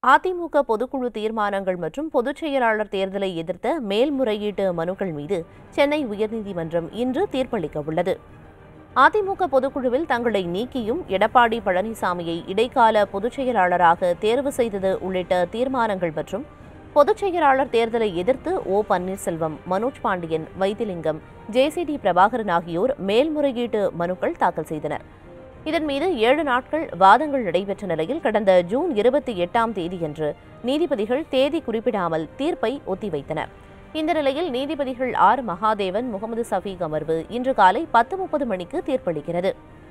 அதிமுக பொதுக்குழு தீர்மானங்கள் மற்றும் பொதுச் செயலாளர் தேர்தலை எதிர்த்த மேல்முறையீட்டு மனுக்கள் மீது சென்னை உயர்நீதிமன்றம் இன்று தீர்ப்பளிக்க உள்ளது அதிமுக பொதுக்குழுவில் தங்களை நீக்கியும் எடப்பாடி பழனிசாமியை இடைக்கால பொதுச் செயலாளராக தேர்வு செய்தது உள்ளிட்ட தீர்மானங்கள் மற்றும் பொதுச் செயலாளர் தேர்தலை எதிர்த்து ஓ பன்னீர்செல்வம் மனோஜ் பாண்டியன் வைத்திலிங்கம் ஜேசிடி பிரபாகரன் ஆகியோர் மேல்முறையீட்டு மனுக்கள் தாக்கல் செய்தனர் இதன் மீது ஏழு நாட்கள் வாதங்கள் நடைபெற்ற நிலையில் கடந்த ஜூன் இருபத்தி எட்டாம் தேதியன்று நீதிபதிகள் தேதி குறிப்பிடாமல் தீர்ப்பை ஒத்திவைத்தனர் இந்த நிலையில் நீதிபதிகள் ஆர் மகாதேவன் முகமது சஃபீக் அமர்வு இன்று காலை பத்து முப்பது மணிக்கு தீர்ப்பளிக்கிறது